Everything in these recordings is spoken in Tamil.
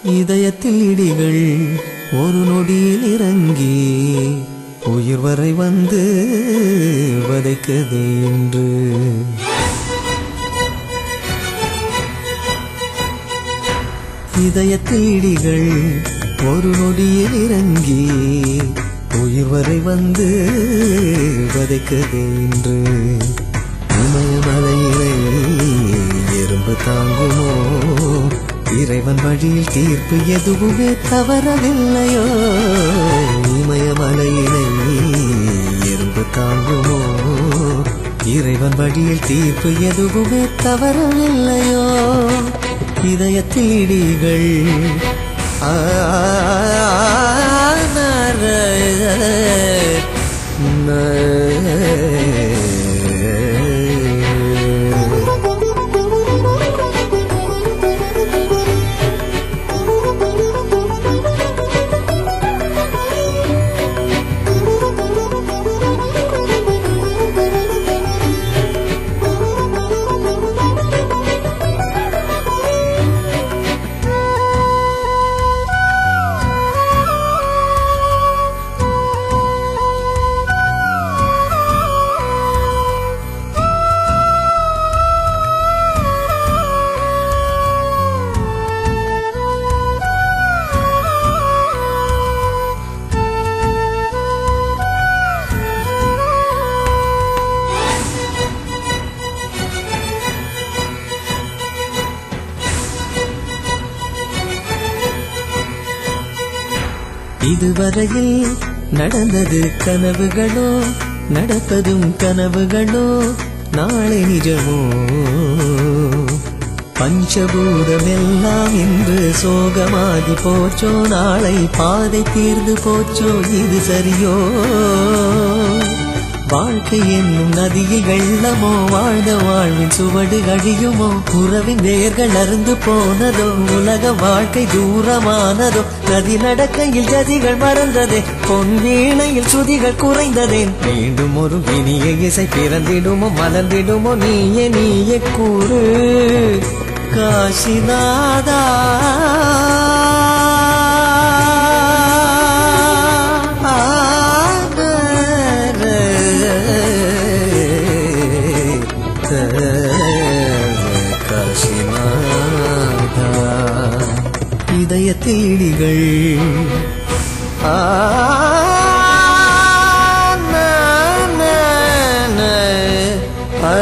இதயத்தில் இடிகள் ஒரு நொடியில் இறங்கி உயிர் வரை வந்து வதைக்குது என்று இதயத்தில் இடிகள் ஒரு நொடியில் இறங்கி உயிர் வரை வந்து வதைக்குது என்று இமயமலையிலே எறும்பு தாங்குமோ இறைவன் வழியில் தீர்ப்பு எதுவுமே தவறவில்லையோ இமயமலையிலே எறும்பு தாங்குமோ இறைவன் வழியில் தீர்ப்பு எதுவுமே தவறவில்லையோ இதயத்தில் இடிகள் ஆ, நர, நர. இதுவரையில் நடந்தது கனவுகளோ நடப்பதும் கனவுகளோ நாளை நிஜமோ பஞ்சபூதமெல்லாம் இன்று சோகமாகி போச்சோ நாளை பாதை தீர்ந்து போச்சோ இது சரியோ வாழ்க்கை என்னும் நதியில் வெள்ளமோ வாழ்ந்த வாழ்வின் சுவடு அழியுமோ உறவின் வேர்கள் அருந்து போனதோ உலக வாழ்க்கை தூரமானதோ நதி நடக்கையில் ஜதிகள் மறந்ததே பொன் வீணையில் சுதிகள் குறைந்ததே மீண்டும் ஒரு இனிய இசை பிறந்திடுமோ மலர்ந்திடுமோ நீயே நீயே கூறு காசிநாதா காசிநாதா இதய தேடிகள் ஆ நா, நா, நா, ஆ,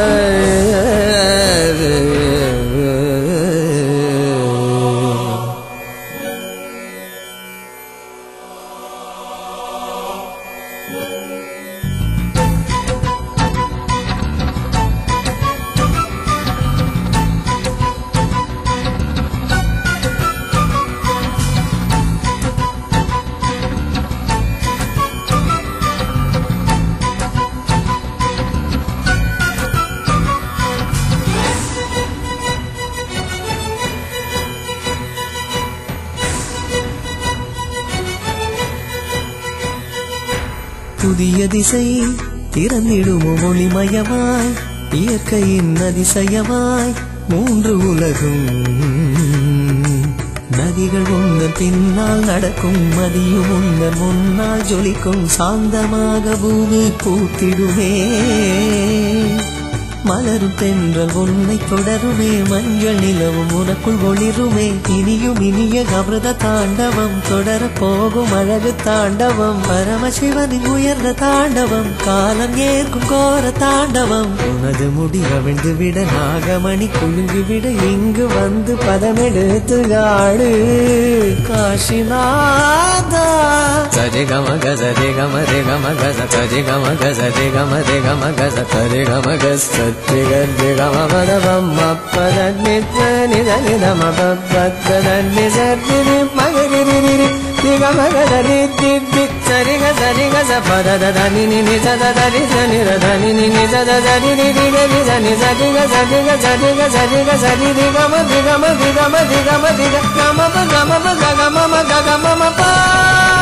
புதிய திசை திறந்திடுமோ ஒளிமயமாய் இயற்கையின் அதிசயமாய் மூன்று உலகும் நதிகள் உங்கள் பின்னால் நடக்கும் மதியும் உங்கள் முன்னால் ஜொலிக்கும் சாந்தமாக பூமி பூத்திடுமே மலரும் தென்றல் உன்னை தொடருமே மஞ்சள் நிலவும் உனக்குள் ஒளிருமே இனியும் இனிய அமிர்த தாண்டவம் தொடர போகும் அழகு தாண்டவம் பரமசிவனின் உயர்ந்த தாண்டவம் காலம் ஏற்கும் கோர தாண்டவம் உனது முடி அவிழ்ந்து விட நாகமணி குலுங்கி விட இங்கு வந்து பதமெடுத்து ஆடு காசிநாதா சரி கம கச ரே கம ரே கம கச சரி கம கச ரே கம ரே கம கச சரி கம கச சரி கரி கம பத பம்ம பத நித்த நித நித ம பத்த நி சரி ரி மகரி ரி ரி ரி ரி கம கச ரி தி தி சரி க சரி க ச பத த த நி நி நி ச த த ரி ச நி ர த நி நி நி ச த த ரி ரி ரி ரி ரி ச நி ச ரி க ச ரி க ச ரி க ச ரி க ச ரி ரி கம ரி கம ரி கம ரி கம ரி க கம ப கம ப கம ப க கம ம க கம ம ப